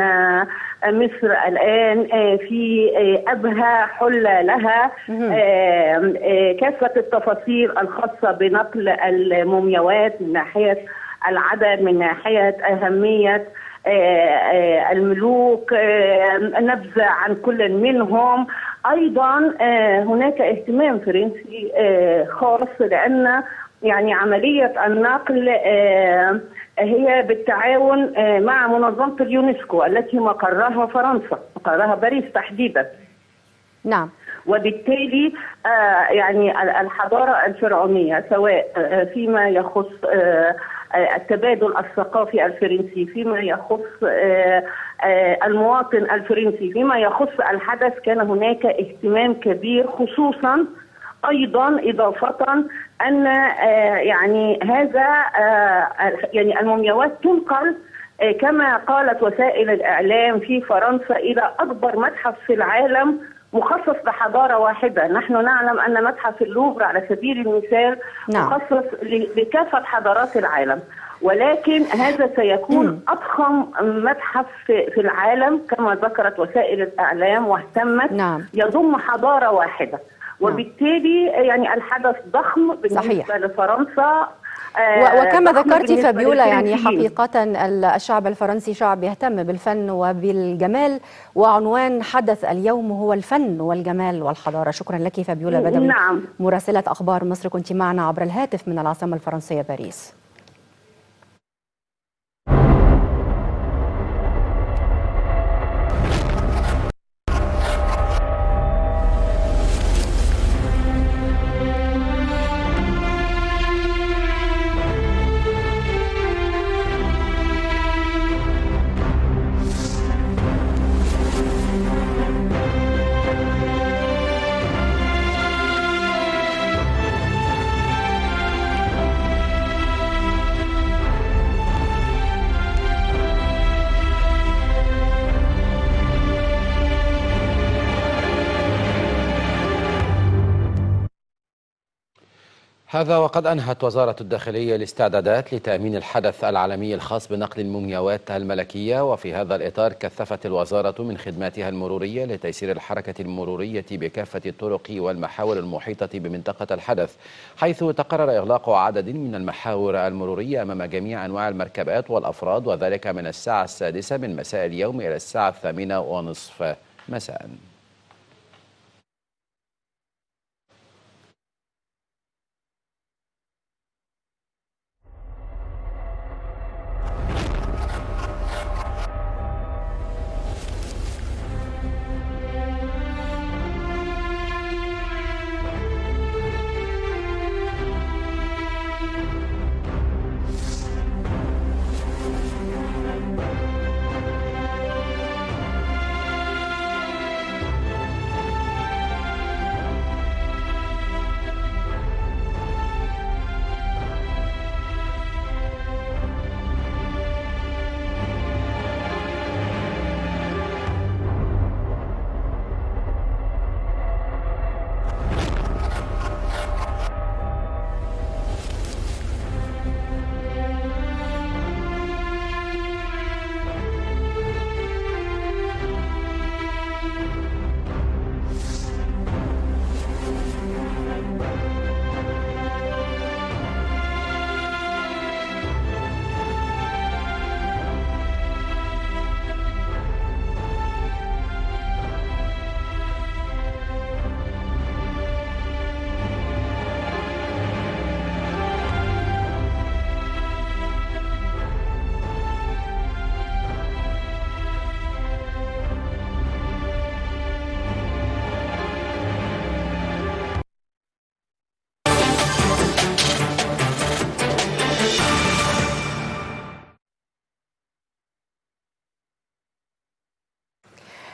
مصر الآن آه، في آه، أبهى حلة لها آه، آه، كافة التفاصيل الخاصة بنقل المومياوات من ناحية العدد من ناحية أهمية آه، آه، الملوك آه، نبذة عن كل منهم أيضا آه، هناك اهتمام فرنسي آه، خاص لأن يعني عملية النقل آه، هي بالتعاون آه، مع منظمة اليونسكو التي مقرها فرنسا مقرها باريس تحديدا نعم وبالتالي آه، يعني ال- الحضارة الفرعونية سواء آه، فيما يخص آه، آه، التبادل الثقافي الفرنسي فيما يخص آه، آه، المواطن الفرنسي فيما يخص الحدث كان هناك اهتمام كبير خصوصا ايضا اضافه ان آه، يعني هذا آه، يعني المومياوات تنقل آه، كما قالت وسائل الاعلام في فرنسا الى اكبر متحف في العالم مخصص لحضاره واحده، نحن نعلم ان متحف اللوفر على سبيل المثال نعم. مخصص ل- لكافه حضارات العالم، ولكن هذا سيكون اضخم متحف في في العالم كما ذكرت وسائل الاعلام واهتمت نعم. يضم حضاره واحده، وبالتالي يعني الحدث ضخم بالنسبه صحيح. لفرنسا و- وكما ضخم ذكرت بالنسبة فابيولا يعني للفرنسيين. حقيقة ال- الشعب الفرنسي شعب يهتم بالفن وبالجمال وعنوان حدث اليوم هو الفن والجمال والحضارة شكرا لك فابيولا بدوي نعم. مراسلة أخبار مصر كنت معنا عبر الهاتف من العاصمة الفرنسية باريس هذا وقد أنهت وزارة الداخلية الاستعدادات لتأمين الحدث العالمي الخاص بنقل المومياوات الملكية وفي هذا الإطار كثفت الوزارة من خدماتها المرورية لتيسير الحركة المرورية بكافة الطرق والمحاور المحيطة بمنطقة الحدث حيث تقرر إغلاق عدد من المحاور المرورية أمام جميع أنواع المركبات والأفراد وذلك من الساعة السادسة من مساء اليوم إلى الساعة الثامنة ونصف مساءً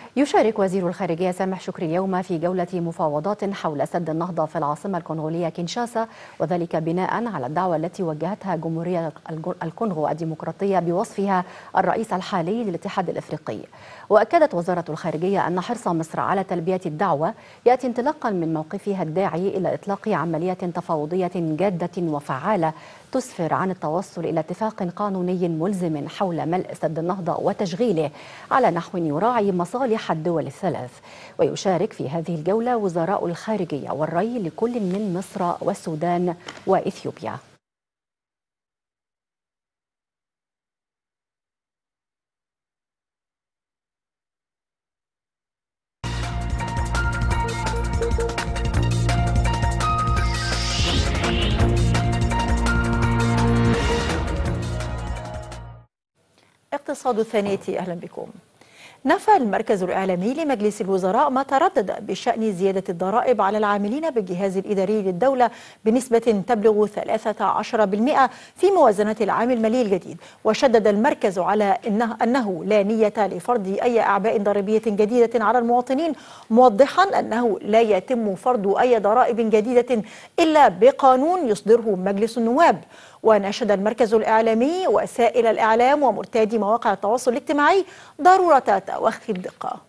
يشارك وزير الخارجية سامح شكري اليوم في جولة مفاوضات حول سد النهضة في العاصمة الكونغولية كينشاسا وذلك بناء على الدعوة التي وجهتها جمهورية الكونغو الديمقراطية بوصفها الرئيس الحالي للاتحاد الافريقي. واكدت وزارة الخارجية ان حرص مصر على تلبية الدعوة ياتي انطلاقا من موقفها الداعي الى اطلاق عملية تفاوضية جادة وفعالة تسفر عن التوصل الى اتفاق قانوني ملزم حول ملء سد النهضة وتشغيله على نحو يراعي مصالح الدول الثلاث ويشارك في هذه الجولة وزراء الخارجية والري لكل من مصر والسودان وإثيوبيا اقتصاد الثانية أهلا بكم نفى المركز الإعلامي لمجلس الوزراء ما تردد بشأن زيادة الضرائب على العاملين بالجهاز الإداري للدولة بنسبة تبلغ 13% في موازنة العام المالي الجديد وشدد المركز على إنه, أنه لا نية لفرض أي أعباء ضريبية جديدة على المواطنين موضحا أنه لا يتم فرض أي ضرائب جديدة إلا بقانون يصدره مجلس النواب وناشد المركز الإعلامي وسائل الإعلام ومرتادي مواقع التواصل الاجتماعي ضرورة توخي الدقة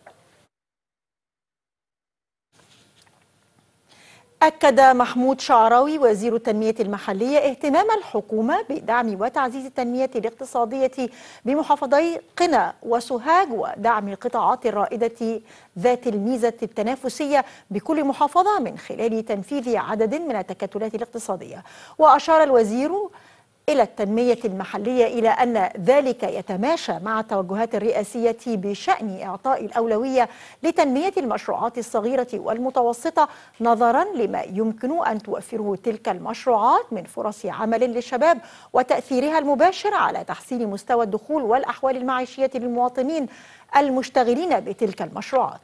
أكد محمود شعراوي وزير التنمية المحلية اهتمام الحكومة بدعم وتعزيز التنمية الاقتصادية بمحافظي قنا وسوهاج ودعم القطاعات الرائدة ذات الميزة التنافسية بكل محافظة من خلال تنفيذ عدد من التكتلات الاقتصادية وأشار الوزير إلى التنمية المحلية إلى أن ذلك يتماشى مع التوجهات الرئاسية بشأن إعطاء الأولوية لتنمية المشروعات الصغيرة والمتوسطة نظرا لما يمكن أن توفره تلك المشروعات من فرص عمل للشباب وتأثيرها المباشر على تحسين مستوى الدخول والأحوال المعيشية للمواطنين المشتغلين بتلك المشروعات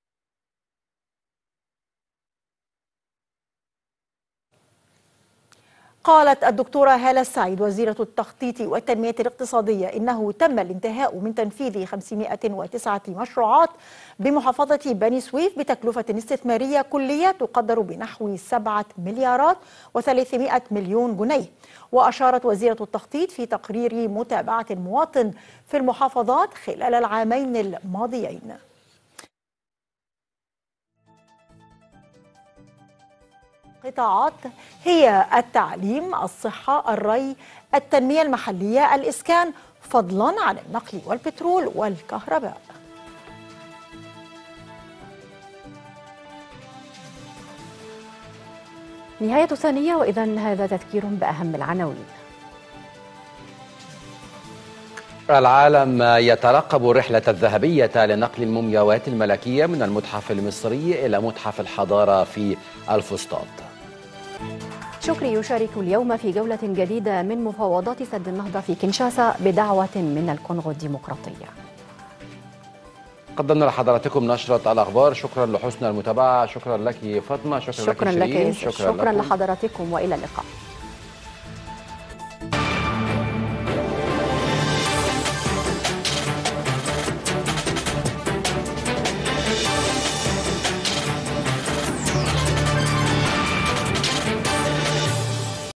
قالت الدكتورة هالة السعيد وزيرة التخطيط والتنمية الاقتصادية إنه تم الانتهاء من تنفيذ 509 مشروعات بمحافظة بني سويف بتكلفة استثمارية كلية تقدر بنحو 7 مليارات و300 مليون جنيه وأشارت وزيرة التخطيط في تقرير متابعة المواطن في المحافظات خلال العامين الماضيين قطاعات هي التعليم الصحة الري التنمية المحلية الإسكان فضلا عن النقل والبترول والكهرباء نهاية ثانية وإذا هذا تذكير بأهم العناوين العالم يترقب الرحلة الذهبية لنقل المومياوات الملكية من المتحف المصري إلى متحف الحضارة في الفسطاط شكري يشارك اليوم في جولة جديدة من مفاوضات سد النهضة في كينشاسا بدعوة من الكونغو الديمقراطية قدمنا لحضراتكم نشرة الأخبار شكرا لحسن المتابعة شكرا لك فاطمة شكرا, شكرا لك لك شيرين شكرا, شكرا لكم. لحضراتكم وإلى اللقاء